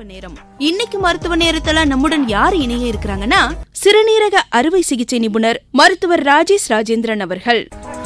மருத்துவ நேரம் இன்னைக்கு மருத்துவ நேரத்துல நம்முடன் யார் இணைய இருக்கிறாங்கன்னா சிறுநீரக அறுவை சிகிச்சை நிபுணர் மருத்துவர் ராஜேஷ் ராஜேந்திரன் அவர்கள்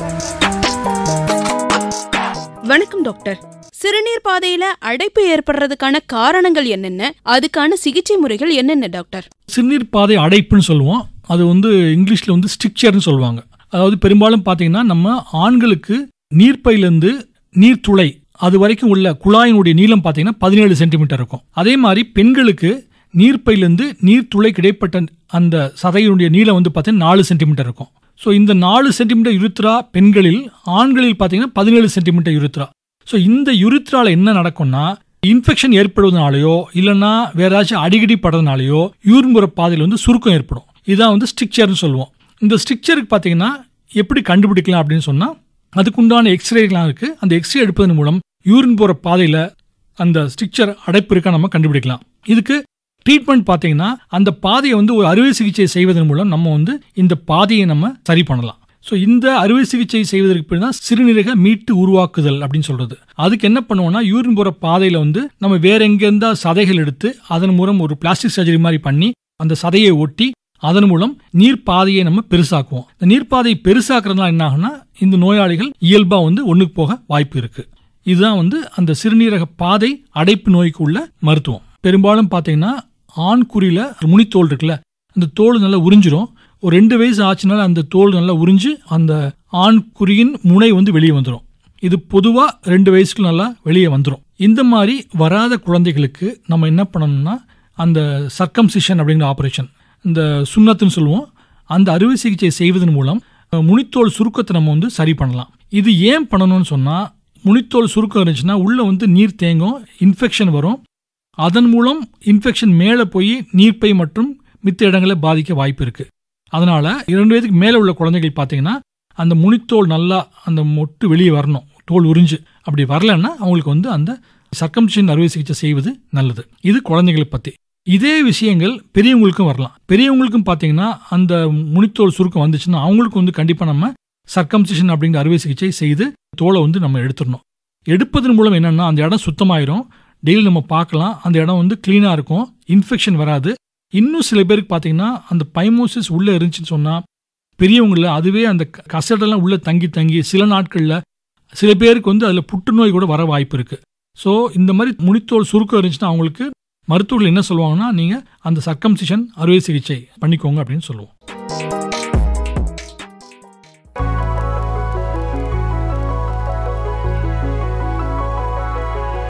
வணக்கம் டாக்டர் சிறுநீர் பாதையில அடைப்பு ஏற்படுறதுக்கான காரணங்கள் என்னென்ன அதுக்கான சிகிச்சை முறைகள் என்னென்ன டாக்டர் சிறுநீர் பாதை அடைப்புன்னு சொல்லுவோம் அது வந்து இங்கிலீஷில் வந்து ஸ்டிக்சர்னு சொல்லுவாங்க அதாவது பெரும்பாலும் பார்த்தீங்கன்னா நம்ம ஆண்களுக்கு நீர்ப்பையிலேருந்து நீர்த்துளை அது வரைக்கும் உள்ள குழாயினுடைய நீளம் பார்த்தீங்கன்னா பதினேழு சென்டிமீட்டர் இருக்கும் அதே மாதிரி பெண்களுக்கு நீர்ப்பையிலேருந்து நீர்த்துளை கிடைப்பட்ட அந்த சதையினுடைய நீளம் வந்து பார்த்தீங்கன்னா நாலு சென்டிமீட்டர் இருக்கும் ஸோ இந்த நாலு சென்டிமீட்டர் யுருத்ரா பெண்களில் ஆண்களில் பார்த்தீங்கன்னா பதினேழு சென்டிமீட்டர் யுருத்ரா ஸோ இந்த யுரித்ரால என்ன நடக்கும்னா இன்ஃபெக்ஷன் ஏற்படுவதனாலயோ இல்லைன்னா வேற ஏதாச்சும் அடிக்கடி படுறதுனாலயோ யூரின் போகிற பாதையில் வந்து சுருக்கம் ஏற்படும் இதான் வந்து ஸ்ட்ரிக்சர்னு சொல்லுவோம் இந்த ஸ்ட்ரிக்சருக்கு பார்த்தீங்கன்னா எப்படி கண்டுபிடிக்கலாம் அப்படின்னு சொன்னால் அதுக்குண்டான எக்ஸ்ரேலாம் இருக்குது அந்த எக்ஸ்ரே எடுப்பதன் மூலம் யூரின் போகிற பாதையில் அந்த ஸ்ட்ரிக்சர் அடைப்பு இருக்கா நம்ம கண்டுபிடிக்கலாம் இதுக்கு ட்ரீட்மெண்ட் பார்த்தீங்கன்னா அந்த பாதையை வந்து ஒரு அறுவை சிகிச்சை செய்வதன் மூலம் நம்ம வந்து இந்த பாதையை நம்ம சரி பண்ணலாம் ஸோ இந்த அறுவை சிகிச்சை செய்வதற்கு பிறகு தான் சிறுநீரக மீட்டு உருவாக்குதல் அப்படின்னு சொல்றது அதுக்கு என்ன பண்ணுவோம்னா யூரின் போகிற பாதையில் வந்து நம்ம வேற எங்கேருந்தா சதைகள் எடுத்து அதன் மூலம் ஒரு பிளாஸ்டிக் சர்ஜரி மாதிரி பண்ணி அந்த சதையை ஒட்டி அதன் மூலம் நீர் பாதையை நம்ம பெருசாக்குவோம் இந்த நீர் பாதையை பெருசாக்குறதுனால என்ன ஆகும்னா இந்த நோயாளிகள் இயல்பா வந்து ஒண்ணுக்கு போக வாய்ப்பு இருக்கு இதுதான் வந்து அந்த சிறுநீரக பாதை அடைப்பு நோய்க்கு உள்ள மருத்துவம் பெரும்பாலும் பார்த்தீங்கன்னா ஆண் குறியில முனித்தோல் இருக்குல்ல அந்த தோல் நல்லா உறிஞ்சிரும் ஒரு ரெண்டு வயசு ஆச்சுனால அந்த தோல் நல்லா உறிஞ்சு அந்த ஆண் குறியின் முனை வந்து வெளியே வந்துடும் இது பொதுவாக ரெண்டு வயசுக்கு நல்லா வெளியே வந்துடும் இந்த மாதிரி வராத குழந்தைகளுக்கு நம்ம என்ன பண்ணணும்னா அந்த சர்க்கம்சிஷன் அப்படிங்கிற ஆப்ரேஷன் இந்த சுண்ணத்துன்னு சொல்லுவோம் அந்த அறுவை சிகிச்சை செய்வதன் மூலம் அஹ், முனித்தோல் சுருக்கத்தை நம்ம வந்து சரி பண்ணலாம் இது ஏன் பண்ணணும்னு சொன்னால் முனித்தோல் சுருக்கம் இருந்துச்சுன்னா உள்ளே வந்து நீர் தேங்கும் இன்ஃபெக்ஷன் வரும் அதன் மூலம் இன்ஃபெக்ஷன் மேலே போய் நீர்ப்பை மற்றும் மித்த இடங்களை பாதிக்க வாய்ப்பு இருக்குது அதனால் இரண்டு வயதுக்கு மேலே உள்ள குழந்தைகள் பார்த்தீங்கன்னா அந்த முனித்தோல் நல்லா அந்த மொட்டு வெளியே வரணும் தோல் உறிஞ்சு அப்படி வரலன்னா அவங்களுக்கு வந்து அந்த சர்க்கம்சிஷன் அறுவை சிகிச்சை செய்வது நல்லது இது குழந்தைகளை பற்றி இதே விஷயங்கள் பெரியவங்களுக்கும் வரலாம் பெரியவங்களுக்கும் பார்த்தீங்கன்னா அந்த முனித்தோல் சுருக்கம் வந்துச்சுன்னா அவங்களுக்கும் வந்து கண்டிப்பாக நம்ம சர்க்கம்சிஷன் அப்படிங்கிற அறுவை சிகிச்சை செய்து தோலை வந்து நம்ம எடுத்துடணும் எடுப்பதன் மூலம் என்னன்னா அந்த இடம் சுத்தமாயிரும் டெய்லி நம்ம பார்க்கலாம் அந்த இடம் வந்து க்ளீனாக இருக்கும் இன்ஃபெக்ஷன் வராது இன்னும் சில பேருக்கு பார்த்தீங்கன்னா அந்த பைமோசிஸ் உள்ளே இருந்துச்சுன்னு சொன்னால் பெரியவங்கள அதுவே அந்த க- கசடெல்லாம் உள்ளே தங்கி தங்கி சில நாட்களில் சில பேருக்கு வந்து அதில் புற்றுநோய் கூட வர வாய்ப்பு இருக்குது ஸோ இந்த மாதிரி முனித்தோல் சுருக்கம் இருந்துச்சுன்னா அவங்களுக்கு மருத்துவர்கள் என்ன சொல்லுவாங்கன்னா நீங்கள் அந்த சர்க்கம்சிஷன் அறுவை சிகிச்சை பண்ணிக்கோங்க அப்படின்னு சொல்லுவோம்